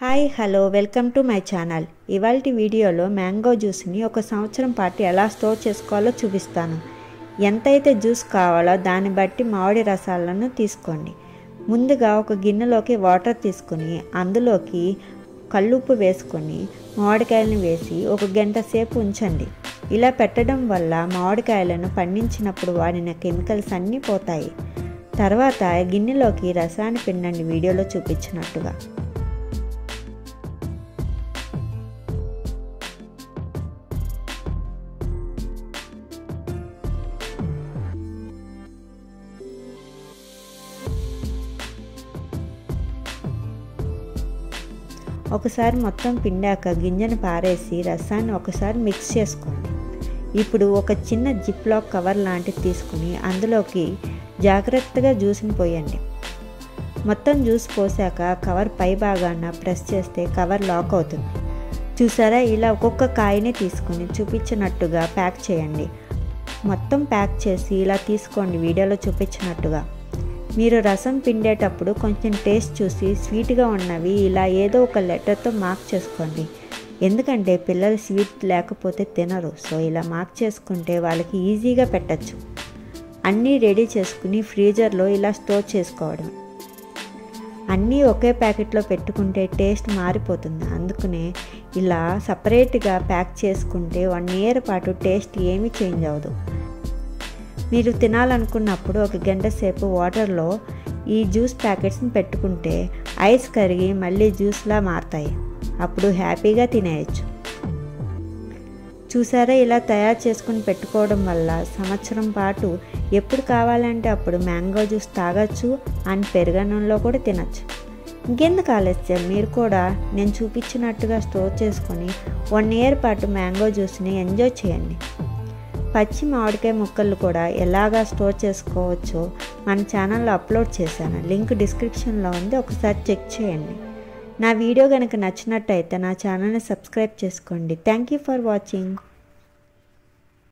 hi hello welcome to my channel ఇవాళ వీడియోలో mango జ్యూస్ని ఒక సంవత్సరం పాటు ఎలా స్టోర్ చేసుకోవాలో చూపిస్తాను ఎంతైతే జ్యూస్ కావాలో దాన్ని బట్టి మామిడి రసాలను తీసుకోండి ముందుగా ఒక గిన్నెలోకి వాటర్ తీసుకుని అందులోకి కల్లుప్పు వేసుకొని మామిడికాయలను వేసి ఒక గంట సేపు ఉంచండి ఇలా పెట్టడం వల్ల మామిడికాయలను పండించినప్పుడు వాడిన కెమికల్స్ అన్నీ పోతాయి తర్వాత గిన్నెలోకి రసాన్ని పిండండి వీడియోలో చూపించినట్టుగా ఒకసారి మొత్తం పిండాక గింజను పారేసి రసాన్ని ఒకసారి మిక్స్ చేసుకోండి ఇప్పుడు ఒక చిన్న జిప్ లాక్ కవర్ లాంటిది తీసుకుని అందులోకి జాగ్రత్తగా జ్యూస్ని పోయండి మొత్తం జ్యూస్ పోసాక కవర్ పై భాగాన ప్రెస్ చేస్తే కవర్ లాక్ అవుతుంది చూసారా ఇలా ఒక్కొక్క కాయని తీసుకొని చూపించినట్టుగా ప్యాక్ చేయండి మొత్తం ప్యాక్ చేసి ఇలా తీసుకోండి వీడియోలో చూపించినట్టుగా మీరు రసం పిండేటప్పుడు కొంచెం టేస్ట్ చూసి స్వీట్గా ఉన్నవి ఇలా ఏదో ఒక లెటర్తో మార్క్ చేసుకోండి ఎందుకంటే పిల్లలు స్వీట్ లేకపోతే తినరు సో ఇలా మార్క్ చేసుకుంటే వాళ్ళకి ఈజీగా పెట్టచ్చు అన్నీ రెడీ చేసుకుని ఫ్రీజర్లో ఇలా స్టోర్ చేసుకోవడం అన్నీ ఒకే ప్యాకెట్లో పెట్టుకుంటే టేస్ట్ మారిపోతుంది అందుకనే ఇలా సపరేట్గా ప్యాక్ చేసుకుంటే వన్ ఇయర్ పాటు టేస్ట్ ఏమీ చేంజ్ అవ్వదు మీరు తినాలనుకున్నప్పుడు ఒక గంట సేపు వాటర్లో ఈ జ్యూస్ ప్యాకెట్స్ని పెట్టుకుంటే ఐస్ కరిగి మళ్ళీ జ్యూస్లా మారుతాయి అప్పుడు హ్యాపీగా తినేయచ్చు చూసారా ఇలా తయారు చేసుకుని పెట్టుకోవడం వల్ల సంవత్సరం పాటు ఎప్పుడు కావాలంటే అప్పుడు మ్యాంగో జ్యూస్ తాగొచ్చు అండ్ పెరుగన్నంలో కూడా తినచ్చు ఇంకెందుకు ఆలస్యం మీరు కూడా నేను చూపించినట్టుగా స్టోర్ చేసుకొని వన్ ఇయర్ పాటు మ్యాంగో జ్యూస్ని ఎంజాయ్ చేయండి పచ్చి మామిడికాయ ముక్కలు కూడా ఎలాగా స్టోర్ చేసుకోవచ్చో మన ఛానల్లో అప్లోడ్ చేశాను లింక్ డిస్క్రిప్షన్లో ఉంది ఒకసారి చెక్ చేయండి నా వీడియో కనుక నచ్చినట్టయితే నా ఛానల్ని సబ్స్క్రైబ్ చేసుకోండి థ్యాంక్ యూ ఫర్ వాచింగ్